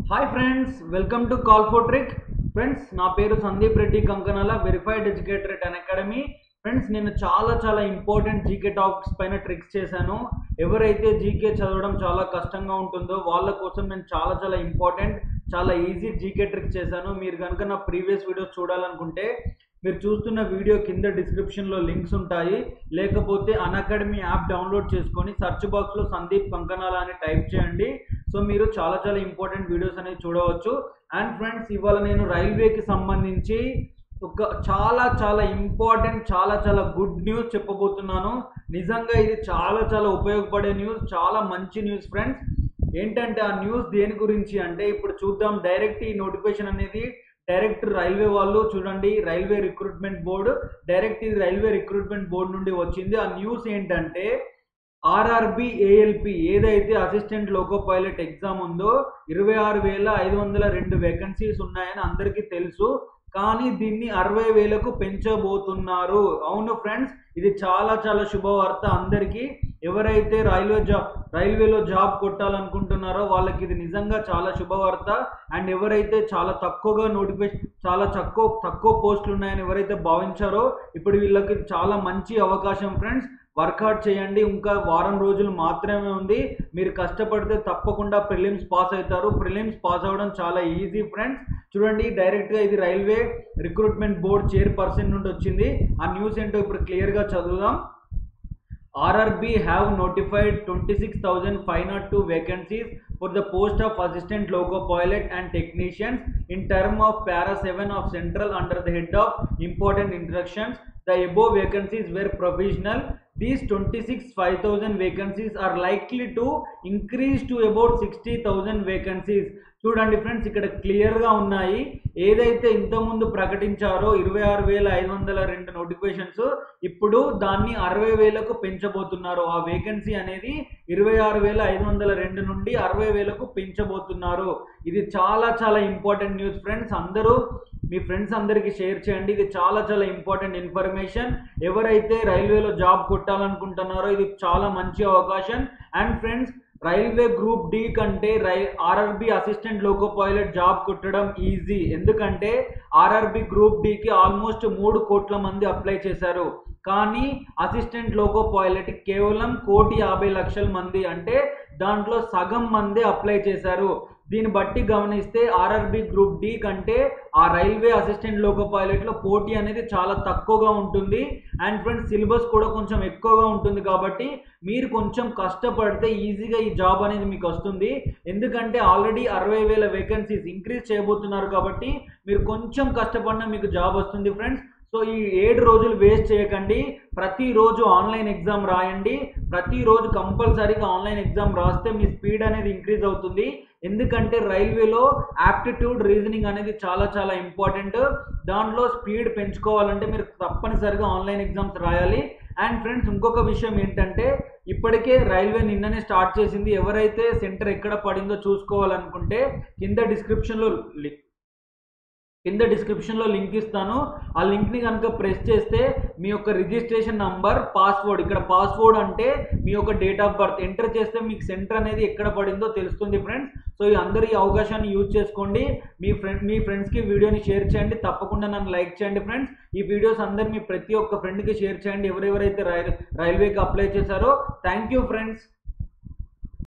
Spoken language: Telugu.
Hi friends welcome to call for trick friends నా పేరు Sandeep Reddy Kankanala verified educator at Unacademy friends నేను చాలా చాలా ఇంపార్టెంట్ జీకే టాపిక్స్ పైన ట్రిక్స్ చేశాను ఎవరైతే జీకే చదవడం చాలా కష్టంగా ఉంటుందో వాళ్ళ కోసం నేను చాలా చాలా ఇంపార్టెంట్ చాలా ఈజీ జీకే ట్రిక్స్ చేశాను మీరు కనుక నా ప్రీవియస్ వీడియోస్ చూడాలనుకుంటే మీరు చూస్తున్న వీడియో కింద డిస్క్రిప్షన్లో లింక్స్ ఉంటాయి లేకపోతే అకాడమీ యాప్ డౌన్లోడ్ చేసుకొని సెర్చ్ బాక్స్లో సందీప్ కంకనాల అని టైప్ చేయండి సో మీరు చాలా చాలా ఇంపార్టెంట్ వీడియోస్ అనేవి చూడవచ్చు అండ్ ఫ్రెండ్స్ ఇవాళ నేను రైల్వేకి సంబంధించి ఒక చాలా చాలా ఇంపార్టెంట్ చాలా చాలా గుడ్ న్యూస్ చెప్పబోతున్నాను నిజంగా ఇది చాలా చాలా ఉపయోగపడే న్యూస్ చాలా మంచి న్యూస్ ఫ్రెండ్స్ ఏంటంటే ఆ న్యూస్ దేని గురించి అంటే ఇప్పుడు చూద్దాం డైరెక్ట్ ఈ నోటిఫికేషన్ అనేది డైరెక్ట్ రైల్వే వాళ్ళు చూడండి రైల్వే రిక్రూట్మెంట్ బోర్డు డైరెక్ట్ ఇది రైల్వే రిక్రూట్మెంట్ బోర్డు నుండి వచ్చింది ఆ న్యూస్ ఏంటంటే ఆర్ఆర్బి ఏఎల్పి ఏదైతే అసిస్టెంట్ లోకో పైలట్ ఎగ్జామ్ ఉందో ఇరవై ఆరు వేల ఐదు వందల రెండు వేకెన్సీస్ ఉన్నాయని అందరికీ తెలుసు కానీ దీన్ని అరవై వేలకు పెంచబోతున్నారు అవును ఫ్రెండ్స్ ఇది చాలా చాలా శుభవార్త అందరికీ ఎవరైతే రైల్వే జాబ్ రైల్వేలో జాబ్ కొట్టాలనుకుంటున్నారో వాళ్ళకి ఇది నిజంగా చాలా శుభవార్త అండ్ ఎవరైతే చాలా తక్కువగా నోటిఫికేషన్ చాలా తక్కువ తక్కువ పోస్టులు ఉన్నాయని ఎవరైతే భావించారో ఇప్పుడు వీళ్ళకి చాలా మంచి అవకాశం ఫ్రెండ్స్ వర్కౌట్ చేయండి ఇంకా వారం రోజులు మాత్రమే ఉంది మీరు కష్టపడితే తప్పకుండా ప్రిలిమ్స్ పాస్ అవుతారు ప్రిలిమ్స్ పాస్ అవ్వడం చాలా ఈజీ ఫ్రెండ్స్ చూడండి డైరెక్ట్గా ఇది రైల్వే రిక్రూట్మెంట్ బోర్డ్ చైర్పర్సన్ నుండి వచ్చింది ఆ న్యూస్ ఏంటో ఇప్పుడు క్లియర్గా చదువుదాం RRB have notified 26,502 vacancies for the post of assistant loco pilot and technicians in term of para 7 of central under the head of important instructions. The above vacancies were provisional. These 26 5000 vacancies are likely to increase to about 60,000 vacancies. చూడండి ఫ్రెండ్స్ ఇక్కడ క్లియర్గా ఉన్నాయి ఏదైతే ఇంతకుముందు ప్రకటించారో ఇరవై ఆరు వేల ఐదు వందల రెండు నోటిఫికేషన్స్ ఇప్పుడు దాన్ని అరవై వేలకు పెంచబోతున్నారు ఆ వేకెన్సీ అనేది ఇరవై ఆరు వేల ఐదు వందల రెండు నుండి అరవై వేలకు పెంచబోతున్నారు ఇది చాలా చాలా ఇంపార్టెంట్ న్యూస్ ఫ్రెండ్స్ అందరూ మీ ఫ్రెండ్స్ అందరికీ షేర్ చేయండి ఇది చాలా చాలా ఇంపార్టెంట్ ఇన్ఫర్మేషన్ ఎవరైతే రైల్వేలో జాబ్ కొట్టాలనుకుంటున్నారో ఇది చాలా మంచి అవకాశం and friends railway group D కంటే రై RRB assistant loco pilot job కొట్టడం ఈజీ ఎందుకంటే ఆర్ఆర్బి గ్రూప్ డికి ఆల్మోస్ట్ మూడు కోట్ల మంది అప్లై చేశారు కానీ అసిస్టెంట్ లోకో పైలట్ కేవలం కోటి యాభై లక్షల మంది అంటే దాంట్లో సగం మంది అప్లై చేశారు దీన్ని బట్టి గమనిస్తే ఆర్ఆర్బి గ్రూప్ డి కంటే ఆ రైల్వే అసిస్టెంట్ లోకో పైలట్లో పోటీ అనేది చాలా తక్కువగా ఉంటుంది అండ్ ఫ్రెండ్స్ సిలబస్ కూడా కొంచెం ఎక్కువగా ఉంటుంది కాబట్టి మీరు కొంచెం కష్టపడితే ఈజీగా ఈ జాబ్ అనేది మీకు వస్తుంది ఎందుకంటే ఆల్రెడీ అరవై వేల వేకెన్సీస్ ఇంక్రీజ్ చేయబోతున్నారు కాబట్టి మీరు కొంచెం కష్టపడినా మీకు జాబ్ వస్తుంది ఫ్రెండ్స్ సో ఈ ఏడు రోజులు వేస్ట్ చేయకండి ప్రతిరోజు ఆన్లైన్ ఎగ్జామ్ రాయండి ప్రతిరోజు కంపల్సరీగా ఆన్లైన్ ఎగ్జామ్ రాస్తే మీ స్పీడ్ అనేది ఇంక్రీజ్ అవుతుంది ఎందుకంటే రైల్వేలో యాప్టిట్యూడ్ రీజనింగ్ అనేది చాలా చాలా ఇంపార్టెంట్ దాంట్లో స్పీడ్ పెంచుకోవాలంటే మీరు తప్పనిసరిగా ఆన్లైన్ ఎగ్జామ్స్ రాయాలి అండ్ ఫ్రెండ్స్ ఇంకొక విషయం ఏంటంటే ఇప్పటికే రైల్వే నిన్ననే స్టార్ట్ చేసింది ఎవరైతే సెంటర్ ఎక్కడ పడిందో చూసుకోవాలనుకుంటే కింద డిస్క్రిప్షన్లో కింద డిస్క్రిప్షన్లో లింక్ ఇస్తాను ఆ లింక్ని కనుక ప్రెస్ చేస్తే మీ యొక్క రిజిస్ట్రేషన్ నంబర్ పాస్వర్డ్ ఇక్కడ పాస్వర్డ్ అంటే మీ యొక్క డేట్ ఆఫ్ బర్త్ ఎంటర్ చేస్తే మీకు సెంటర్ అనేది ఎక్కడ పడిందో తెలుస్తుంది ఫ్రెండ్స్ సో ఈ అందరు ఈ అవకాశాన్ని యూజ్ చేసుకోండి మీ ఫ్రెండ్ మీ ఫ్రెండ్స్కి వీడియోని షేర్ చేయండి తప్పకుండా నన్ను లైక్ చేయండి ఫ్రెండ్స్ ఈ వీడియోస్ అందరు మీ ప్రతి ఒక్క ఫ్రెండ్కి షేర్ చేయండి ఎవరెవరైతే రైల్వేకి అప్లై చేశారో థ్యాంక్ యూ ఫ్రెండ్స్